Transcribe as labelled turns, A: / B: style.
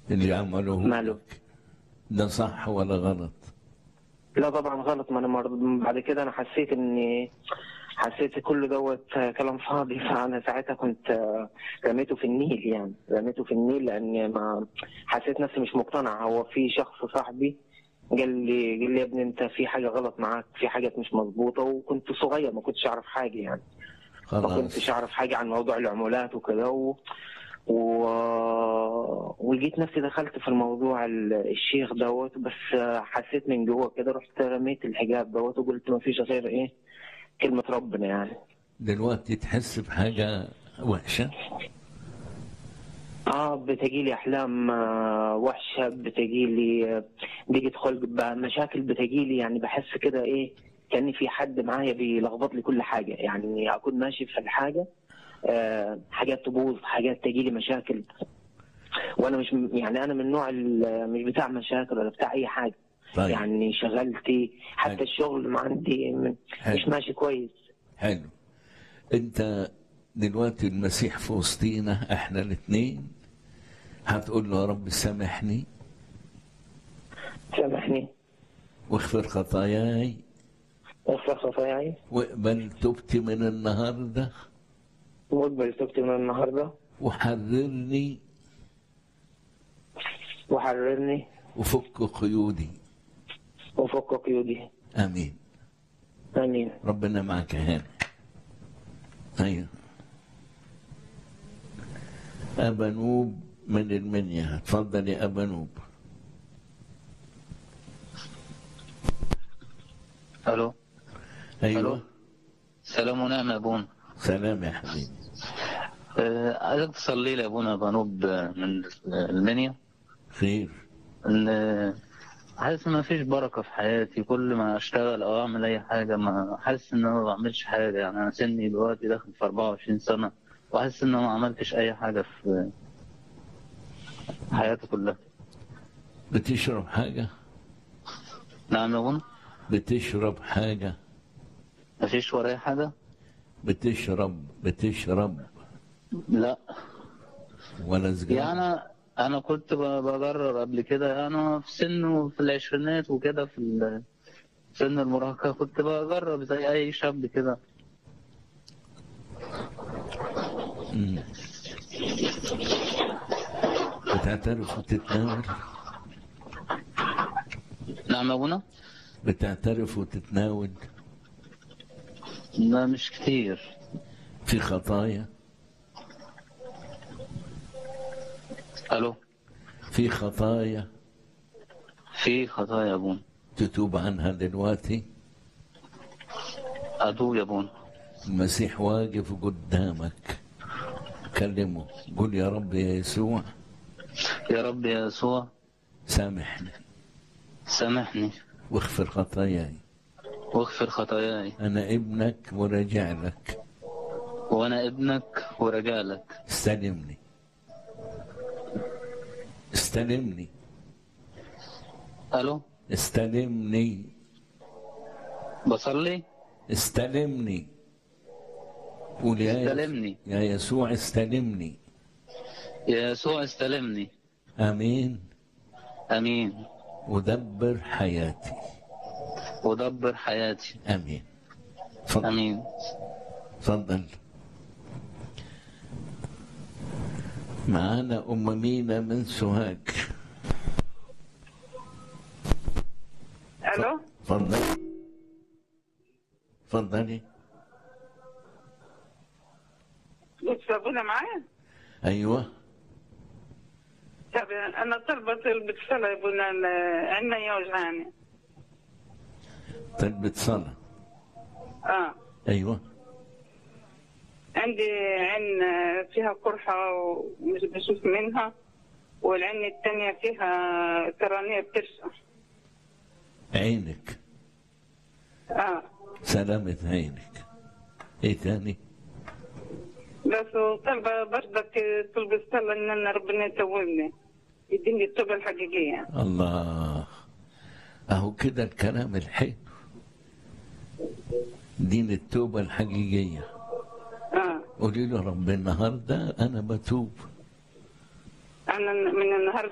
A: اللي عملوه
B: ماله؟
A: لك ده صح ولا غلط
B: لا طبعا غلط ما انا مرض بعد كده انا حسيت اني حسيت كل دوت كلام فاضي فانا ساعتها كنت آه، رميته في النيل يعني رميته في النيل لان ما حسيت نفسي مش مقتنع هو في شخص صاحبي قال لي قال لي يا ابني انت في حاجه غلط معاك في حاجه مش مظبوطه وكنت صغير ما كنتش اعرف حاجه يعني ما
A: خلاص
B: كنتش اعرف حاجه عن موضوع العمولات وكده و... و... ولقيت نفسي دخلت في الموضوع ال- الشيخ دوت بس حسيت من جوه كده رحت رميت الحجاب دوت وقلت ما فيش غير ايه كلمة ربنا يعني
A: دلوقتي تحس بحاجة وحشة
B: اه بتجيلي احلام آه، وحشة بتجيلي آه، بيجي خلق بقى مشاكل بتجيلي يعني بحس كده ايه كان في حد معايا بيلخبط لي كل حاجة يعني اكون ماشي في الحاجة آه، حاجات تبوظ حاجات تجيلي مشاكل وانا مش يعني انا من النوع ال- مش بتاع مشاكل ولا بتاع اي حاجة
A: طيب
B: يعني شغلتي
A: حلو.
B: حتى الشغل ما عندي م-
A: حلو.
B: مش ماشي كويس
A: حلو انت دلوقتي المسيح في وسطينا احنا الاثنين هتقول له يا رب سامحني
B: سامحني
A: واغفر خطاياي
B: اغفر خطاياي
A: واقبل توبتي من النهارده
B: واقبل توبتي من النهارده
A: وحررني
B: وحررني
A: وفك قيودي
B: وفك قيودي
A: امين
B: امين
A: ربنا معك يا هاني ايوه ابا نوب من المنيا اتفضل يا ابا نوب
C: الو
A: ايوه
C: ألو. سلام ونعم يا ابونا
A: سلام يا حبيبي
C: آه، عايزك تصلي لي يا ابونا بنوب من المنيا
A: خير
C: ان آه، حاسس ان مفيش بركه في حياتي كل ما اشتغل او اعمل اي حاجه ما حاسس ان انا ما بعملش حاجه يعني انا سني دلوقتي داخل في 24 سنه وحاسس ان انا ما عملتش اي حاجه في حياتي كلها
A: بتشرب حاجة
C: نعم يا ابونا
A: بتشرب حاجة
C: مفيش ورايا حاجه
A: بتشرب بتشرب
C: لا
A: ولا سجاير
C: يعني انا انا كنت ب- بجرب قبل كده انا في سن في العشرينات وكده في ال- سن المراهقه كنت بجرب زي اي شاب كده
A: مم. بتعترف وتتناول
C: نعم يا ابونا
A: بتعترف وتتناول
C: لا مش كتير
A: في خطايا
C: الو
A: في خطايا
C: في خطايا يا ابونا
A: تتوب عنها دلوقتي
C: اتوب يا ابونا
A: المسيح واقف قدامك كلمه قول يا رب يا يسوع
C: يا رب يا يسوع
A: سامحني
C: سامحني
A: واغفر خطاياي
C: واغفر خطاياي
A: أنا ابنك وراجع لك
C: وانا ابنك ورجالك
A: استلمني استلمني
C: الو
A: استلمني
C: بصلي
A: استلمني قول يا يس-
C: استلمني.
A: يا يسوع استلمني
C: يا يسوع استلمني
A: امين
C: امين
A: ودبر حياتي
C: ودبر حياتي
A: امين تفضل
C: امين
A: تفضل معانا ام مينا من سوهاج
D: الو
A: تفضل تفضلي
D: لسه ابونا معايا
A: ايوه
D: طب انا طلبت طلبة صلاة يا ابونا ال- عنا يوجعني
A: طلبة صلاة
D: اه
A: ايوه
D: عندي عين فيها قرحة ومش بشوف منها والعين الثانية فيها ترانية بترشح
A: عينك
D: اه
A: سلامة عينك ايه تاني
D: بس طالبة برضك طلب الصلاة ان انا ربنا يتوبني يديني التوبة الحقيقية
A: الله اهو كده الكلام الحلو دين التوبة الحقيقية
D: اه
A: قولي له رب النهاردة أنا بتوب
D: انا من النهاردة